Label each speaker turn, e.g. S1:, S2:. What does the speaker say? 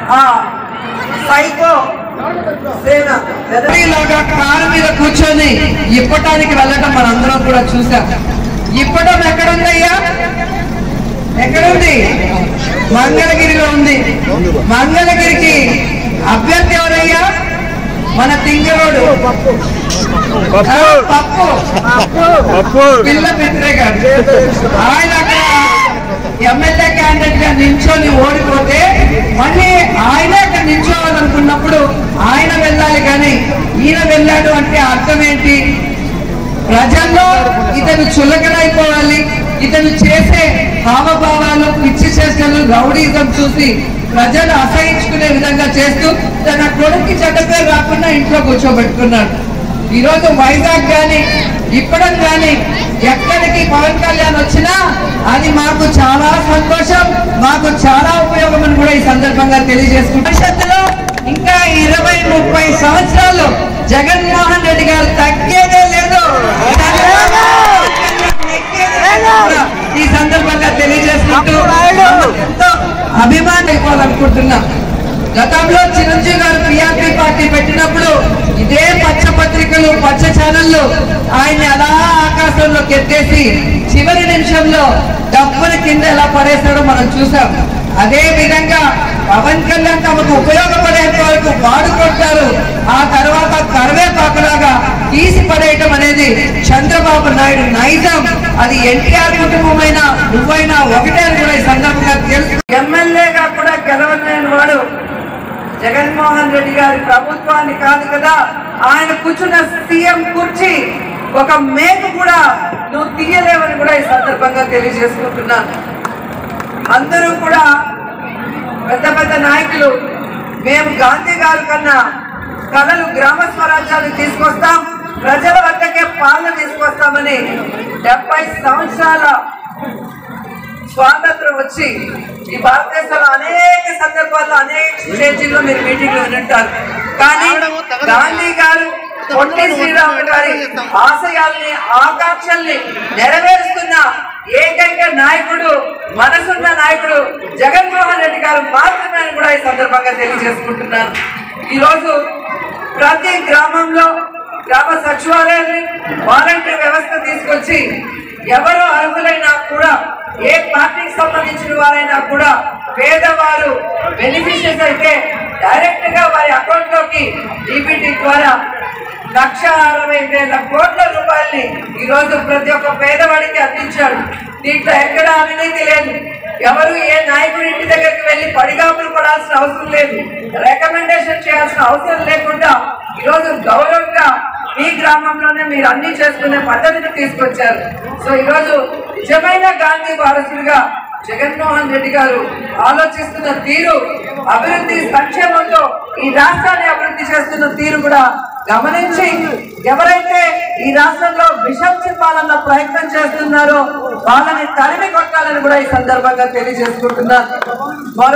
S1: ఆ సైకో సేన లాగా కారు మీద కూర్చొని ఇప్పటానికి వెళ్ళటం మనందరం కూడా చూసాం ఇప్పటం ఎక్కడుందయ్యా ఎక్కడుంది మంగళగిరిలో ఉంది మంగళగిరికి అభ్యర్థి ఎవరయ్యా మన తింగరోడు ఆ, పప్పు పిల్ల మిత్రే గారు ఆయన అక్కడ ఎమ్మెల్యే క్యాండిడేట్ గా నిల్చొని ఓడిపోతే మళ్ళీ ఆయన అక్కడ నిల్చోవాలనుకున్నప్పుడు ఆయన వెళ్ళాలి కానీ ఈయన వెళ్ళాడు అంటే అర్థం ఏంటి ప్రజల్లో ఇతను చులకనైపోవాలి ఇతను చేసే హావభావాలు పిచ్చి చేష్టలు రౌడీజం చూసి ప్రజలు అసహించుకునే విధంగా చేస్తూ తన కొడుక్కి చెడ్డ పేరు రాకుండా ఇంట్లో కూర్చోబెట్టుకున్నాడు ఈరోజు వైజాగ్ కానీ ఇప్పడం కానీ ఎక్కడికి పవన్ కళ్యాణ్ వచ్చినా అది మాకు చాలా సంతోషం మాకు చాలా ఉపయోగం అని కూడా ఈ సందర్భంగా తెలియజేసుకుంటాం భవిష్యత్తులో ఇంకా ఇరవై ముప్పై సంవత్సరాలు జగన్మోహన్ రెడ్డి గారు తగ్గేదే లేదు ఈ సందర్భంగా తెలియజేసుకుంటూ ఎంతో అభిమానం అయిపోవాలనుకుంటున్నాం గతంలో చిరంజీవి గారు పిఆర్పి పార్టీ పెట్టినప్పుడు ఇదే పచ్చ పత్రికలు పచ్చ ఛానళ్ళు ఆయన్ని అలా ఆకాశంలోకి ఎత్తేసి చివరి నిమిషంలో డబ్బుల కింద ఎలా పడేశాడో మనం చూసాం అదే విధంగా పవన్ కళ్యాణ్ తమకు ఉపయోగపడేంత వరకు వాడుకుంటారు ఆ తర్వాత కరివేపాకులాగా తీసి పడేయటం అనేది చంద్రబాబు నాయుడు నైజం అది ఎన్టీఆర్ కుటుంబమైనా నువ్వైనా ఒకటే అని కూడా ఈ సందర్భంగా తెలుసు ఎమ్మెల్యేగా కూడా గెలవలేని వాడు జగన్మోహన్ రెడ్డి గారి ప్రభుత్వాన్ని కాదు కదా ఆయన కూర్చున్న సీఎం కుర్చీ ఒక మేకు కూడా నువ్వు తీయలేవని కూడా ఈ సందర్భంగా తెలియజేసుకుంటున్నాను అందరూ కూడా పెద్ద పెద్ద నాయకులు మేము గాంధీ గారి కన్నా కళలు గ్రామ స్వరాజ్యాన్ని తీసుకొస్తాం ప్రజల వద్దకే పాలన తీసుకొస్తామని డెబ్బై సంవత్సరాల స్వాతంత్రం వచ్చి ఈ భారతదేశంలో అనేక సందర్భాల్లో అనేక స్టేజీల్లో మీరు మీటింగ్లు వింటారు కానీ గాంధీ గారు పొట్టి శ్రీరాములు గారి ఆశయాల్ని ఆకాంక్షల్ని నెరవేరుస్తున్న ఏకైక నాయకుడు మనసున్న నాయకుడు జగన్మోహన్ రెడ్డి గారు మాత్రమే అని కూడా ఈ సందర్భంగా తెలియజేసుకుంటున్నాను ఈరోజు ప్రతి గ్రామంలో గ్రామ సచివాలయాన్ని వాలంటీర్ వ్యవస్థ తీసుకొచ్చి ఎవరు అర్హులైనా కూడా ఏ పార్టీకి సంబంధించిన వారైనా కూడా పేదవారు బెనిఫిషియర్స్ అయితే డైరెక్ట్ గా వారి అకౌంట్ లోకి డీబీటీ ద్వారా లక్ష అరవై వేల కోట్ల రూపాయల్ని ఈ రోజు ప్రతి ఒక్క పేదవాడికి అందించాడు దీంట్లో ఎక్కడ అవినీతి లేదు ఎవరు ఏ నాయకుడి ఇంటి దగ్గరికి వెళ్ళి పడిగాపులు పడాల్సిన అవసరం లేదు రికమెండేషన్ చేయాల్సిన అవసరం లేకుండా ఈరోజు గౌరవంగా మీ గ్రామంలోనే మీరు అన్ని చేసుకునే పద్ధతిని తీసుకొచ్చారు సో ఈరోజు నిజమైన గాంధీ వారసులుగా జగన్మోహన్ రెడ్డి గారు ఆలోచిస్తున్న తీరు అభివృద్ధి సంక్షేమంతో ఈ రాష్ట్రాన్ని అభివృద్ధి చేస్తున్న తీరు కూడా గమనించి ఎవరైతే ఈ రాష్ట్రంలో విషం చెప్పాలన్న ప్రయత్నం చేస్తున్నారో వాళ్ళని తరిమి కొట్టాలని కూడా ఈ సందర్భంగా తెలియజేసుకుంటున్నారు